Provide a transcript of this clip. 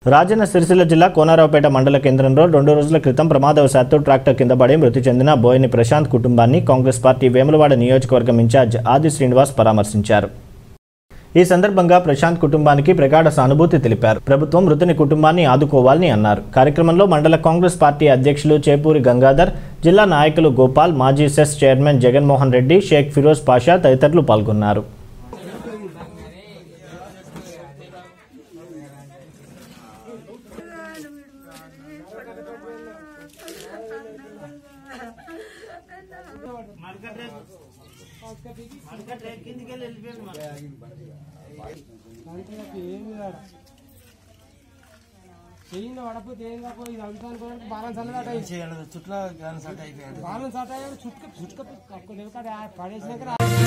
రాజన్న సిరిసిల్ల జిల్లా కోనారావుపేట మండల కేంద్రంలో రెండు రోజుల క్రితం ప్రమాదవశాత్తు ట్రాక్టర్ కింద పడి మృతి చెందిన బోయిని ప్రశాంత్ కుటుంబాన్ని కాంగ్రెస్ పార్టీ వేములవాడ నియోజకవర్గం ఇన్ఛార్జ్ ఆది శ్రీనివాస్ పరామర్శించారు ఈ సందర్భంగా ప్రశాంత్ కుటుంబానికి ప్రగాఢ సానుభూతి తెలిపారు ప్రభుత్వం మృతుని కుటుంబాన్ని ఆదుకోవాలని అన్నారు కార్యక్రమంలో మండల కాంగ్రెస్ పార్టీ అధ్యక్షులు చేపూరి గంగాధర్ జిల్లా నాయకులు గోపాల్ మాజీ సెస్ చైర్మన్ జగన్మోహన్ రెడ్డి షేక్ ఫిరోజ్ పాషా తదితరులు పాల్గొన్నారు చెయ్యింది పడపోతే ఏం కాకపోతే ఇది అంతా అనుకోవడానికి బాలన్స్ అన్నది చుట్ల గాని సట్ అయిపోయాడు బాలన్స్ అట్ట చుట్టుక చుట్టుక పడేసినాక